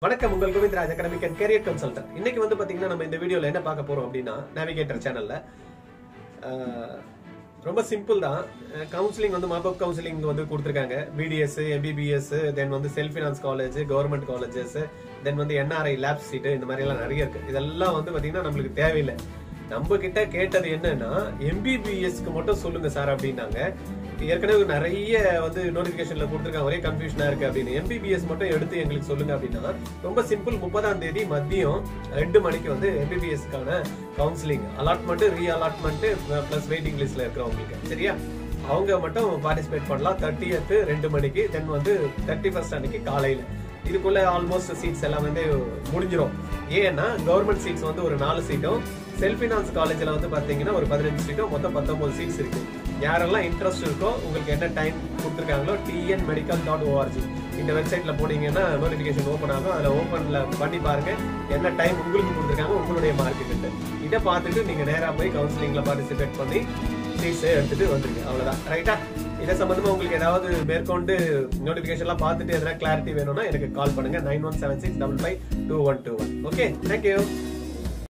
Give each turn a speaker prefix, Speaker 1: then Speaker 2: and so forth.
Speaker 1: வணக்கம் உங்கள் Govindaraj academic and career consultant இன்னைக்கு வந்து பாத்தீங்கன்னா நம்ம இந்த வீடியோல என்ன பார்க்க போறோம் அப்படின்னா நேவிகேட்டர் சேனல்ல ரொம்ப சிம்பிள் தான் கவுன்சிலிங் வந்து மாப்பப் கவுன்சிலிங் வந்து கொடுத்துருக்காங்க பிடிஎஸ் எம்பிபிஎஸ் தென் வந்து self finance college government colleges then வந்து என்ஆர்ஐ லேப் சீட்டு இந்த மாதிரி எல்லாம் நிறைய இருக்கு இதெல்லாம் வந்து பாத்தீங்கன்னா நம்மளுக்கு தேவையில்லை நம்ம கிட்ட கேட்டது என்னன்னா எம்பிபிஎஸ்க்கு மட்டும் சொல்லுங்க சார் அப்படின்னாங்க ஏற்கனவே நிறைய வந்து நோட்டிபிகேஷன்ல கொடுத்துருக்காங்க ஒரே கன்ஃபியூஷனா இருக்கு அப்படின்னு எம்பிபிஎஸ் மட்டும் எடுத்து எங்களுக்கு சொல்லுங்க அப்படின்னா ரொம்ப சிம்பிள் முப்பதாம் தேதி மதியம் ரெண்டு மணிக்கு வந்து எம்பிபிஎஸ்க்கான counselling allotment re allotment plus waiting லிஸ்ட்ல இருக்கிறவங்களுக்கு சரியா அவங்க மட்டும் பார்ட்டிசிபேட் பண்ணலாம் தேர்ட்டியத்து ரெண்டு மணிக்கு தென் வந்து தேர்ட்டி ஃபர்ஸ்ட் அன்னைக்கு காலையில இதுக்குள்ள ஆல்மோஸ்ட் சீட்ஸ் எல்லாம் வந்து முடிஞ்சிரும் ஏன்னா கவர்மெண்ட் சீட்ஸ் வந்து ஒரு நாலு சீட்டும் செல்ஃப் ஃபினான்ஸ் காலேஜ்ல வந்து பாத்தீங்கன்னா ஒரு பதினஞ்சு சீட்டும் மொத்தம் பத்தொன்பது சீட்ஸ் இருக்கு யாரெல்லாம் இன்ட்ரெஸ்ட் இருக்கோ உங்களுக்கு என்ன டைம் கொடுத்துருக்காங்களோ டிஎன் மெடிக்கல் டாட் ஓஆர்ஜி இந்த வெப்சைட்ல போனீங்கன்னா நோட்டிபிகேஷன் ஓப்பன் ஆகும் அதுல ஓப்பன்ல பண்ணி பாருங்க என்ன டைம் உங்களுக்கு கொடுத்துருக்காங்க உங்களுடைய மார்க்கெட்டு இதை பார்த்துட்டு நீங்க நேரா போய் கவுன்சிலிங்ல பார்ட்டிசிபேட் பண்ணி சீட்ஸ் எடுத்துட்டு வந்துருங்க அவ்வளவுதான் ரைட்டா இதை சம்பந்தமா உங்களுக்கு ஏதாவது மேற்கொண்டு நோட்டிபிகேஷன் எல்லாம் பார்த்துட்டு எதனா கிளாரிட்டி வேணும்னா எனக்கு கால் பண்ணுங்க nine one seven six double five two one two one okay thank you